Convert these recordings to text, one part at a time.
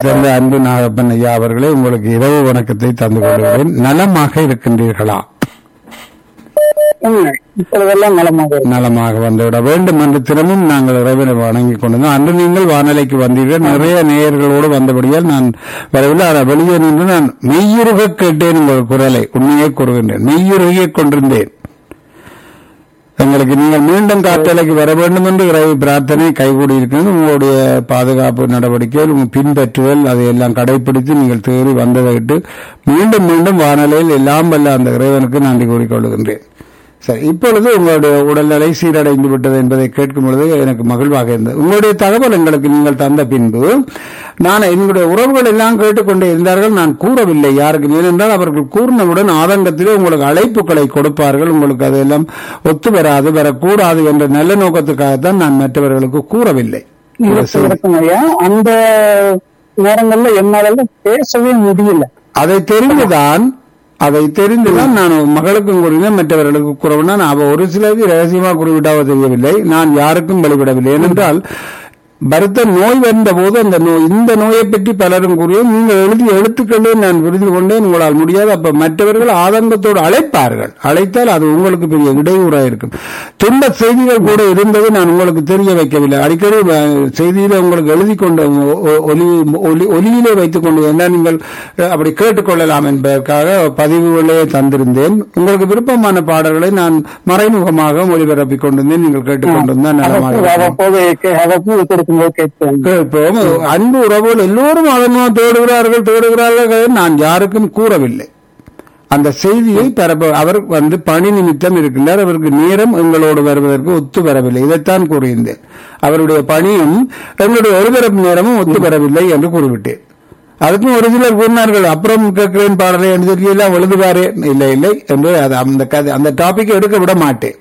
சேர்ந்த அன்பு நாகப்பன் ஐயா அவர்களே உங்களுக்கு இரவு வணக்கத்தை தந்து கொள்கிறேன் நலமாக இருக்கின்றீர்களா ம், இப்பொழுதெல்லாம் நலமாக இருக்கு. நலமாக வந்துவிட வேண்டும் என்று தினமும் நாங்கள் இறைவனை வணங்கிக் கொண்டிருந்தோம் அன்று நீங்கள் வானொலிக்கு வந்தீர்கள் நிறைய நேயர்களோடு வந்தபடியால் நான் வரவில்லை ஆனால் வெளியே நின்று நான் மெய்யுருக கேட்டேன் உங்கள் குரலை உண்மையை கூறுகின்றேன் மெய்யுருகிக் கொண்டிருந்தேன் எங்களுக்கு நீங்கள் மீண்டும் காற்றலைக்கு வர வேண்டும் என்று இறைவு பிரார்த்தனை கைகூடி இருக்கிறது உங்களுடைய பாதுகாப்பு நடவடிக்கைகள் உங்கள் பின்பற்றுதல் அதையெல்லாம் கடைபிடித்து நீங்கள் தேறி வந்ததை விட்டு மீண்டும் மீண்டும் வானொலியில் எல்லாம் வல்ல அந்த இறைவனுக்கு நன்றி கூறிக்கொள்கின்றேன் சரி இப்பொழுது உங்களுடைய உடல்நிலை சீரடைந்து விட்டது என்பதை கேட்கும் பொழுது எனக்கு மகிழ்வாக இருந்தது உங்களுடைய தகவல் எங்களுக்கு நீங்கள் தந்த பின்பு நான் என்னுடைய உறவுகள் எல்லாம் கேட்டுக்கொண்டே இருந்தார்கள் நான் கூறவில்லை யாருக்கு ஏனென்றால் அவர்கள் கூறினவுடன் ஆதங்கத்திலே உங்களுக்கு அழைப்புகளை கொடுப்பார்கள் உங்களுக்கு அதெல்லாம் ஒத்து வராது வரக்கூடாது என்ற நல்ல நோக்கத்துக்காகத்தான் நான் மற்றவர்களுக்கு கூறவில்லை இருக்கும் இருக்கும் ஐயா அந்த நேரங்கள்ல என்னால பேசவே முடியல அதை தெரிந்துதான் அதை தெரிந்துதான் நான் மகளுக்கும் கூறினேன் மற்றவர்களுக்கு கூறவில்லை அவ ஒரு சிலருக்கு ரகசியமாக குறிவிட்டாவோ தெரியவில்லை நான் யாருக்கும் வெளிவிடவில்லை ஏனென்றால் பருத்த நோய் வந்த போது அந்த நோய் இந்த நோயை பற்றி பலரும் கூறிய நீங்கள் எழுதிய எழுத்துக்களே நான் புரிந்து கொண்டேன் உங்களால் முடியாது அப்ப மற்றவர்கள் ஆதங்கத்தோடு அழைப்பார்கள் அழைத்தால் அது உங்களுக்கு பெரிய இடையூறாக இருக்கும் துன்ப செய்திகள் கூட இருந்தது நான் உங்களுக்கு தெரிய வைக்கவில்லை அடிக்கடி அஹ், செய்தியில உங்களுக்கு எழுதி கொண்டு ஒ- ஒலி ஒலி ஒலியிலே வைத்துக் கொண்டு வந்தால் நீங்கள் அஹ், அப்படி கேட்டுக்கொள்ளலாம் என்பதற்காக பதிவுகளே தந்திருந்தேன் உங்களுக்கு விருப்பமான பாடல்களை நான் மறைமுகமாக ஒளிபரப்பிக் கொண்டிருந்தேன் நீங்கள் கேட்டுக்கொண்டிருந்தால் நலமாக அவ்வப்போது இருக்கும். அவ்வப்போது கே- அவ்வப்போது கொடுக்கும்போது கேட்பேன் கேட்போம் அன்பு உறவுகள் எல்லோரும் அதனால் தேடுகிறார்கள் தேடுகிறார்கள் நான் யாருக்கும் கூறவில்லை அந்த செய்தியை பரப்ப அவர் வந்து பணி நிமித்தம் இருக்கின்றார் அவருக்கு நேரம் எங்களோடு வருவதற்கு ஒத்து வரவில்லை இதைத்தான் கூறியிருந்தேன் அவருடைய பணியும் எங்களுடைய ஒருதரப்பு நேரமும் ஒத்து வரவில்லை என்று கூறிவிட்டேன் அதுக்கும் ஒரு சிலர் கூறினார்கள் அப்புறம் கேட்கிறேன் பாடலை என்று தெரியல எழுதுவாரே இல்லை இல்லை என்று அது அந்த கதை அந்த டாபிக் எடுக்க விட மாட்டேன்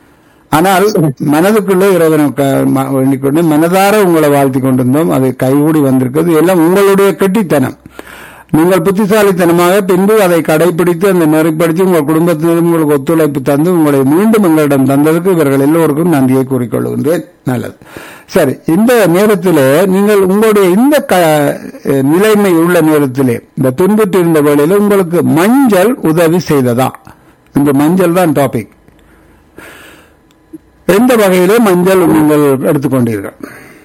ஆனால் மனதுக்குள்ளே இறைவனை க- ம- வேண்டிக் கொண்டு மனதார உங்களை வாழ்த்தி கொண்டிருந்தோம் அது கைகூடி வந்திருக்கிறது எல்லாம் உங்களுடைய கெட்டித்தனம் நீங்கள் புத்திசாலித்தனமாக பின்பு அதை கடைபிடித்து அந்த நெறிப்படுத்தி உங்கள் குடும்பத்தினரும் உங்களுக்கு ஒத்துழைப்பு தந்து உங்களை மீண்டும் எங்களிடம் தந்ததுக்கு இவர்கள் எல்லோருக்கும் நன்றியை கூறிக்கொள்கின்றேன் நல்லது சரி இந்த நேரத்திலே நீங்கள் உங்களுடைய இந்த க- நிலைமை உள்ள நேரத்திலே இந்த துன்புற்று இருந்த வேளையில உங்களுக்கு மஞ்சள் உதவி செய்ததா இந்த மஞ்சள் தான் டாபிக் எந்த வகையிலே மஞ்சள் நீங்கள் எடுத்துக்கொண்டீர்கள்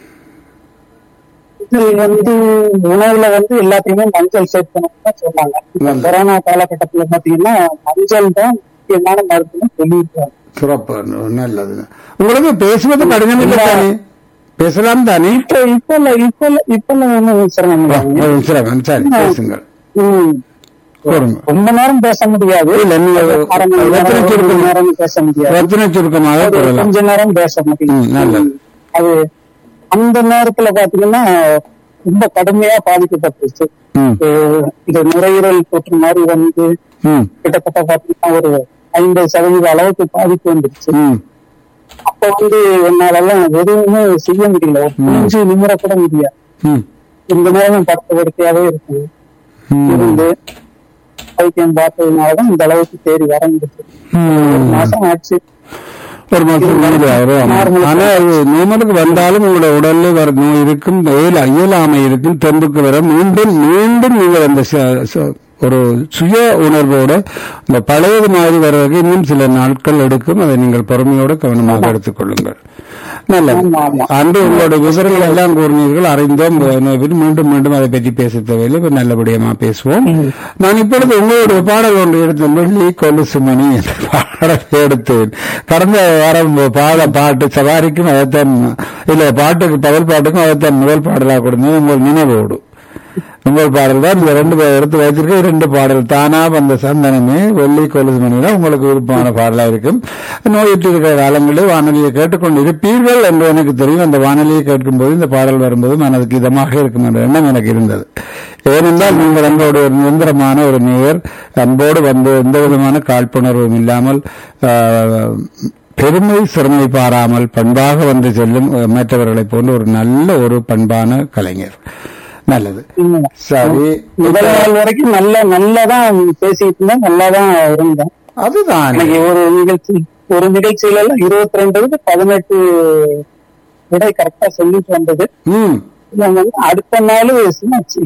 இது வந்து உணவுல வந்து எல்லாத்தையுமே மஞ்சள் சேர்க்கணும்னு தான் சொன்னாங்க இந்த நல்லது. கொரோனா காலகட்டத்துல பாத்தீங்கன்னா மஞ்சள் தான் முக்கியமான மருந்துன்னு சொல்லியிருக்காங்க சிறப்பு நல்லது உங்களுக்கு பேசுவது கடினம் இல்லை தானே பேசலாம் தானே இப்ப இப்ப இல்ல இப்ப இல்ல இப்ப இல்ல ஒண்ணும் சிரமம் வா, இல்லைங்க. ஒரு சிரமம் சரி பேசுங்கள் ம். கூறுங்க ரொம்ப நேரம் பேச முடியாது இல்ல, நீங்க அரை மணி நேரம், ரத்தின ஒரு சுருக்கம். மணி நேரம் பேச முடியாது ரத்தின சுருக்கமாக ஒரு கூறலாம் கொஞ்ச நேரம் பேச முடியும் ம், நல்லது. அது அந்த நேரத்துல பாத்தீங்கன்னா ரொம்ப கடுமையா பாதிக்கப்பட்டுருச்சு ம், இது- இது நுரையீரல் தொற்று மாதிரி வந்து ம், கிட்டத்தட்ட பாத்தீங்கன்னா ஒரு ஐம்பது சதவீத அளவுக்கு பாதிப்பு வந்துருச்சு ம், அப்ப வந்து என்னாலெல்லாம் எதுவுமே செய்ய முடியல ஒரு குஞ்சு நிமிர கூட முடியாது ம், இந்த நேரம் படுத்த படுக்கையாவே இருக்கு ம், இருந்து வைத்தியம் பார்த்ததுனாலதான் இந்த அளவுக்கு தேடி வர முடிச்சு ஒரு ம். மாசம் ஆச்சு ஒரு மாசம் முடிஞ்சு வரும். ஆனா அது நோமலுக்கு வந்தாலும் உங்களோட உடல்ல வர நோய் இருக்கும் இயல- இயலாமை இருக்கும் தெம்புக்கு வர மீண்டும் மீண்டும் நீங்கள் அந்த ச- ச- ஒரு சுய உணர்வோட இந்த பழையது மாதிரி வர்றதுக்கு இன்னும் சில நாட்கள் எடுக்கும் அதை நீங்கள் பொறுமையோட கவனமாக எடுத்துக்கொள்ளுங்கள் நல்லது ஆமா, ஆமா. அன்று உங்களுடைய விவரங்கள் எல்லாம் கூறினீர்கள் அறிந்தோம் எனவே மீண்டும் மீண்டும் அதை பற்றி பேச தேவையில்லை இப்ப நல்லபடியமா பேசுவோம் நான் இப்பொழுது உங்களுடைய பாடல் ஒன்று எடுத்த வெள்ளி கொலுசு மணி என்ற பாடலை எடுத்தேன் கடந்த வாரம் பாட பாட்டு சவாரிக்கும் அதைத்தான் இல்ல பாட்டுக்கு பகல் பாட்டுக்கும் அதைத்தான் முதல் பாடலாக கொடுத்தது உங்கள் நினைவோடு உங்கள் பாடல் தான் இந்த ரெண்டு பா- எடுத்து வைத்திருக்க இரண்டு பாடல் தானா வந்த சந்தனமே வெள்ளி கொலுசு மணிதான் உங்களுக்கு விருப்பமான பாடலா இருக்கும் நோயிட்டு இருக்கிற காலங்களில் வானொலியை கேட்டுக்கொண்டு இருப்பீர்கள் என்று எனக்கு தெரியும் அந்த வானொலியை கேட்கும்போது இந்த பாடல் வரும்போது மனதுக்கு இதமாக இருக்கும் என்ற எண்ணம் எனக்கு இருந்தது ஏனென்றால் நீங்கள் எங்களோட ஒரு நிரந்தரமான ஒரு நேயர் அன்போடு வந்து எந்த விதமான காழ்ப்புணர்வும் இல்லாமல் ஆஹ், பெருமை சிறுமை பாராமல் பண்பாக வந்து செல்லும் அஹ், மற்றவர்களைப் போன்ற ஒரு நல்ல ஒரு பண்பான கலைஞர் நல்லது உண்மைதான். சரி முதல் நாள் வரைக்கும் நல்ல நல்லாதான் பேசிட்டு இருந்தேன் நல்லாதான் இருந்தேன் அதுதான் எனக்கு ஒரு நிகழ்ச்சி ஒரு நிகழ்ச்சியில எல்லாம் இருபத்தி ரெண்டு பதினெட்டு விடை கரெக்டா சொல்லிட்டு வந்தது ம் இவங்க வந்து அடுத்த நாள் சும்மா